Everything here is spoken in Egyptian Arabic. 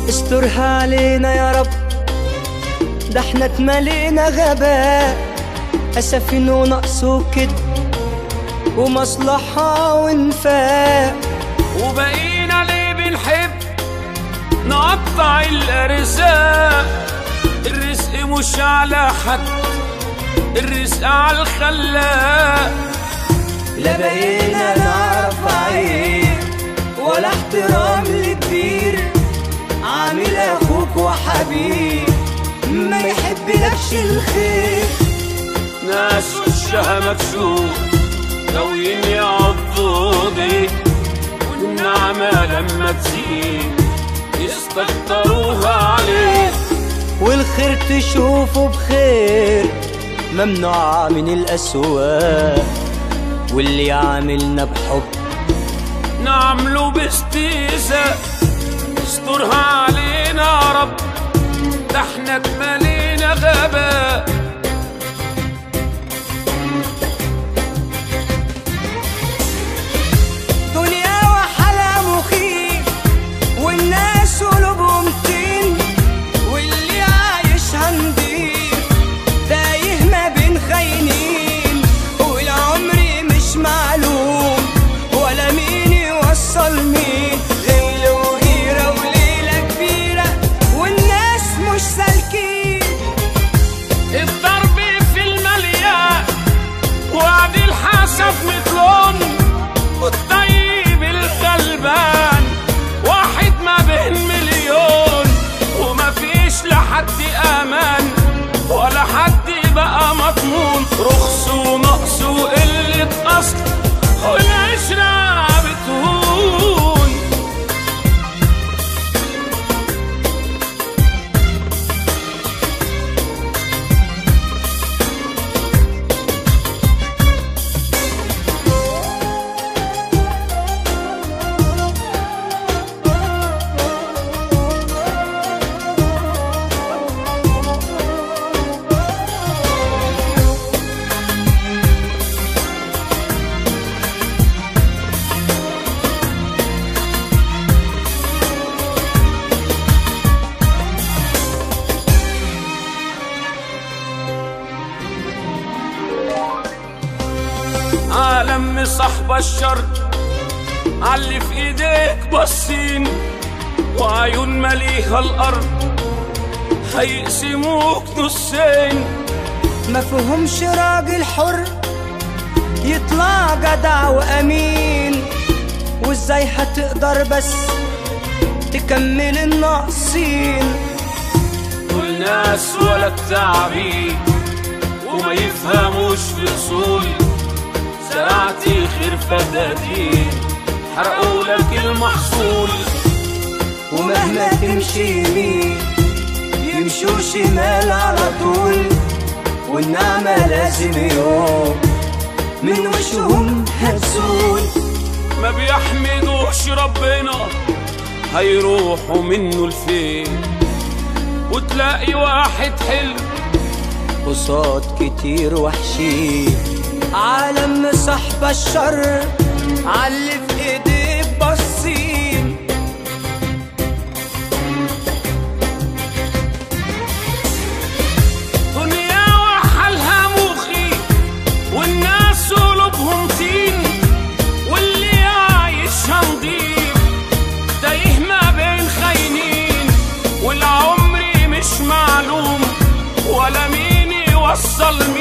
استرها علينا يا رب ده احنا اتملينا غباء أسفين ونقص وكد ومصلحة وانفاق وبقينا ليه بنحب نقطع الارزاق الرزق مش على حد الرزق على الخلاق لا بقينا نعرف عيب ولا احترام لكبير عامل اخوك وحبيب ما يحبلكش الخير ناس وشها مكسور ناويين يعضوا بيك والنعمة لما تزيد يستكتروها عليك والخير تشوفه بخير ممنوع من الأسواق واللي عاملنا بحب نعمله باستيزاء استرها علينا يا رب ده احنا اتملينا غباء دنيا وحلا مخيف والناس قلوبهم طين واللي عايشها نضيف تايه ما بين خاينين والعمر مش معلوم ولا مين يوصل مين غل وغيرة وليلة كبيرة والناس مش سالكين الضرب في المليان وعد الحسب متلون والطيب الغلبان واحد ما بين مليون وما فيش لحد امان ولا حد بقى مضمون رخص ونقص وقلة اصل والعشرة بتهون عالم صاحب الشر علي في ايديك بصين وعيون مليها الارض هيقسموك نصين ما فيهمش راجل حر يطلع جدع وامين وازاي هتقدر بس تكمل الناقصين دول ناس ولا التعبين وما يفهموش في اصول زرعتي خير فدادين حرقوا لك المحصول ومهما تمشي يمين يمشوا شمال على طول والنعمة لازم يوم من وشهم هتزول ما بيحمدوش ربنا هيروحوا منه لفين وتلاقي واحد حلو قصاد كتير وحشين عالم صاحب الشر علي في ايديه باصين دنيا وحالها مخي والناس قلوبهم طين واللي عايشها نضيف تايه ما بين خاينين والعمر مش معلوم ولا مين يوصل